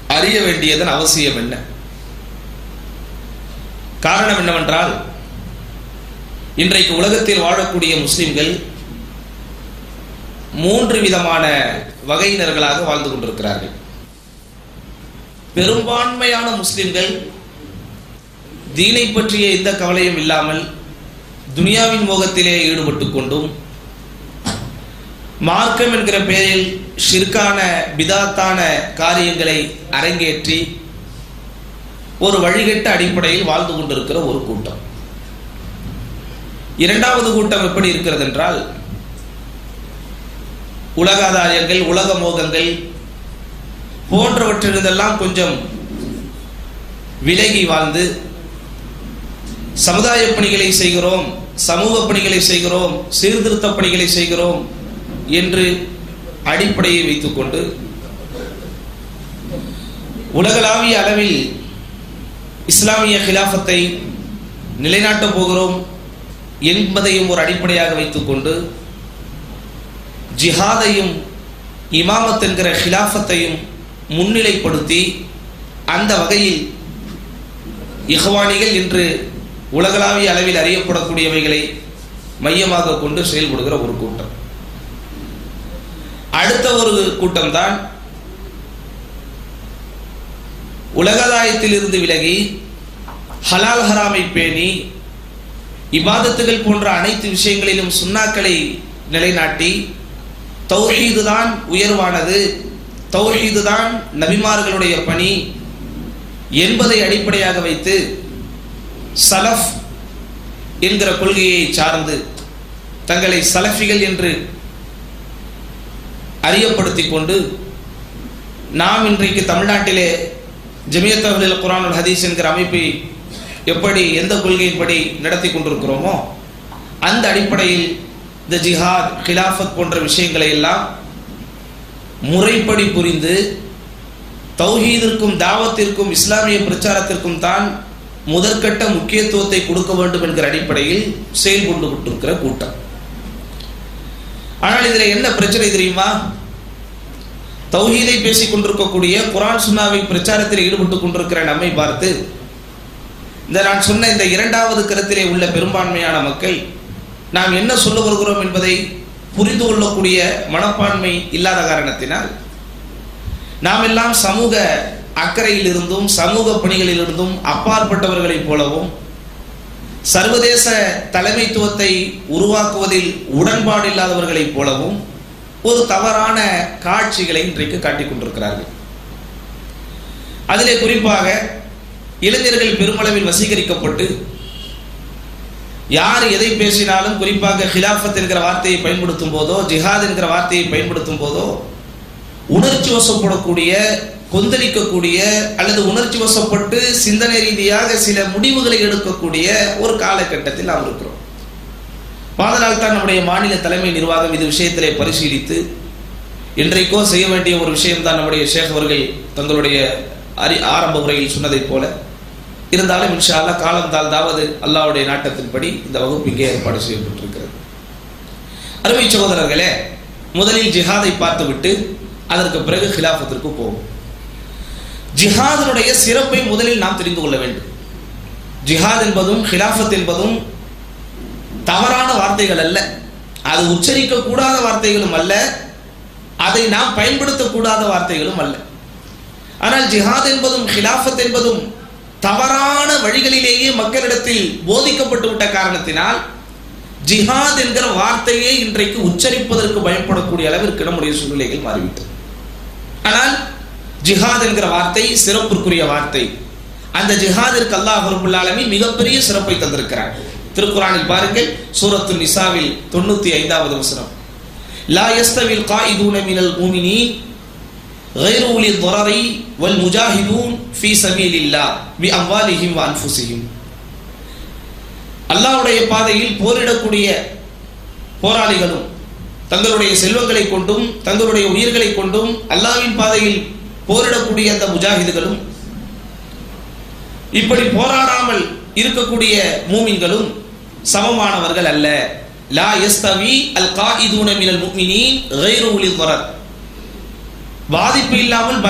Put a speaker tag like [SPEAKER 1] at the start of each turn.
[SPEAKER 1] அறிய வேண்டியதன் அவசியம் என்ன காரணம் என்னவென்றால் இன்றைக்கு உலகத்தில் வாழக்கூடிய முஸ்லிம்கள் மூன்று விதமான வகையினர்களாக வாழ்ந்து கொண்டிருக்கிறார்கள் பெரும்பான்மையான முஸ்லிம்கள் தீனை பற்றிய எந்த கவலையும் இல்லாமல் துனியாவின் மோகத்திலே ஈடுபட்டு கொண்டும் மார்க்கம் என்கிற பெயரில் ஷிர்கான பிதாத்தான காரியங்களை அரங்கேற்றி ஒரு வழிகட்ட அடிப்படையில் வாழ்ந்து கொண்டிருக்கிற ஒரு கூட்டம் இரண்டாவது கூட்டம் எப்படி இருக்கிறது என்றால் உலகாதாரியங்கள் உலக மோகங்கள் போன்றவற்றிலிருந்தெல்லாம் கொஞ்சம் விலகி வாழ்ந்து சமுதாய பணிகளை செய்கிறோம் சமூக பணிகளை செய்கிறோம் சீர்திருத்த பணிகளை செய்கிறோம் என்று அடிப்படையை வைத்துக்கொண்டு உலகளாவிய அளவில் இஸ்லாமிய கிலாஃபத்தை நிலைநாட்டப் போகிறோம் என்பதையும் ஒரு அடிப்படையாக வைத்துக்கொண்டு ஜிஹாதையும் இமாமத் என்கிற ஹிலாஃபத்தையும் முன்னிலைப்படுத்தி அந்த வகையில் இஹ்வானிகள் என்று உலகளாவிய அளவில் அறியப்படக்கூடியவைகளை மையமாக கொண்டு செயல்படுகிற ஒரு கூட்டம் அடுத்த ஒரு கூட்டம்தான் உலகதாயத்தில் இருந்து விலகி ஹலால் ஹராமை பேணி இபாதத்துகள் போன்ற அனைத்து விஷயங்களிலும் சுண்ணாக்களை நிலைநாட்டி தௌஹீது தான் உயர்வானது தௌஹீது தான் நபிமார்களுடைய பணி என்பதை அடிப்படையாக வைத்து சலஃப் என்கிற கொள்கையை சார்ந்து தங்களை சலஃபிகள் என்று அறியப்படுத்திக் கொண்டு நாம் இன்றைக்கு தமிழ்நாட்டிலே ஜமியத் அஹ்லில் குரானுல் ஹதீஸ் என்கிற அமைப்பை எப்படி எந்த கொள்கையின்படி நடத்தி கொண்டிருக்கிறோமோ அந்த அடிப்படையில் இந்த ஜிஹாத் கிலாஃபத் போன்ற விஷயங்களை எல்லாம் முறைப்படி புரிந்து தௌஹீதிற்கும் தாவத்திற்கும் இஸ்லாமிய பிரச்சாரத்திற்கும் தான் முதற்கட்ட முக்கியத்துவத்தை கொடுக்க வேண்டும் என்கிற அடிப்படையில் செயல்பட்டு கொண்டிருக்கிற கூட்டம் ஆனால் இதில் என்ன பிரச்சனை தெரியுமா தௌஹீதை பேசிக் கொண்டிருக்கக்கூடிய குரான் சுன்னாவை பிரச்சாரத்தில் ஈடுபட்டு கொண்டிருக்கிற நம்மை பார்த்து இந்த நான் சொன்ன இந்த இரண்டாவது கருத்திலே உள்ள பெரும்பான்மையான மக்கள் நாம் என்ன சொல்ல வருகிறோம் என்பதை புரிந்து கொள்ளக்கூடிய மனப்பான்மை இல்லாத காரணத்தினால் நாம் எல்லாம் சமூக அக்கறையில் இருந்தும் சமூக பணிகளில் இருந்தும் அப்பாற்பட்டவர்களைப் போலவும் சர்வதேச தலைமைத்துவத்தை உருவாக்குவதில் உடன்பாடு இல்லாதவர்களைப் போலவும் ஒரு தவறான காட்சிகளை இன்றைக்கு காட்டிக் கொண்டிருக்கிறார்கள் அதிலே குறிப்பாக இளைஞர்கள் பெருமளவில் வசீகரிக்கப்பட்டு யார் எதை பேசினாலும் குறிப்பாக ஹிலாஃபத் என்கிற வார்த்தையை பயன்படுத்தும் போதோ ஜிஹாத் என்கிற வார்த்தையை பயன்படுத்தும் போதோ உணர்ச்சி வசப்படக்கூடிய கொந்தளிக்கக்கூடிய அல்லது உணர்ச்சி வசப்பட்டு சிந்தனை ரீதியாக சில முடிவுகளை எடுக்கக்கூடிய ஒரு காலகட்டத்தில் நாம் இருக்கிறோம் அதனால் தான் நம்முடைய மாநில தலைமை நிர்வாகம் இது விஷயத்திலே பரிசீலித்து இன்றைக்கோ செய்ய வேண்டிய ஒரு விஷயம்தான் நம்முடைய ஷேக் அவர்கள் தங்களுடைய அறி ஆரம்ப உரையில் சொன்னதைப் போல இருந்தாலும் இன்ஷா அல்லா காலம் தாழ்ந்தாவது அல்லாவுடைய நாட்டத்தின்படி இந்த வகுப்பு இங்கே ஏற்பாடு செய்யப்பட்டிருக்கிறது அருமை சகோதரர்களே முதலில் ஜிஹாதை பார்த்துவிட்டு அதற்கு பிறகு ஹிலாஃபத்திற்கு போவோம் ஜிஹாதனுடைய சிறப்பை முதலில் நாம் தெரிந்து கொள்ள வேண்டும் ஜிஹாத் என்பதும் ஹிலாஃபத் என்பதும் தவறான வார்த்தைகள் அல்ல அது உச்சரிக்க கூடாத வார்த்தைகளும் அல்ல அதை நாம் பயன்படுத்தக்கூடாத வார்த்தைகளும் அல்ல ஆனால் ஜிஹாத் என்பதும் ஹிலாஃபத் என்பதும் தவறான வழிகளிலேயே மக்களிடத்தில் போதிக்கப்பட்டு விட்ட காரணத்தினால் ஜிஹாத் என்கிற வார்த்தையே இன்றைக்கு உச்சரிப்பதற்கு பயன்படக்கூடிய அளவிற்கு நம்முடைய சூழ்நிலைகள் மாறிவிட்டது ஆனால் ஜிஹாத் என்கிற வார்த்தை சிறப்பிற்குரிய வார்த்தை அந்த ஜிஹாதிற்கு அல்லாஹ் ரபுல்லாலமி மிகப்பெரிய சிறப்பை தந்திருக்கிறார் திருக்குறானில் பாருங்கள் சூரத்து நிசாவில் தொண்ணூத்தி ஐந்தாவது வசனம் லா யஸ்தவில் காயிதூன மினல் மூமினீன் غير أولي الضرر والمجاهدون في سبيل الله بأموالهم وأنفسهم அல்லாஹ்வுடைய பாதையில் போரிடக்கூடிய போராளிகளும் தங்களுடைய செல்வங்களை கொண்டும் தங்களுடைய உயிர்களை கொண்டும் அல்லாஹ்வின் பாதையில் போரிடக்கூடிய அந்த முஜாஹிதுகளும் இப்படி போராடாமல் இருக்கக்கூடிய மூமின்களும் சமமானவர்கள் அல்ல லா யஸ்தவி அல் காயிதூன மினல் முஃமினீன் கைரு உலி பாதிப்பு இல்லாமல்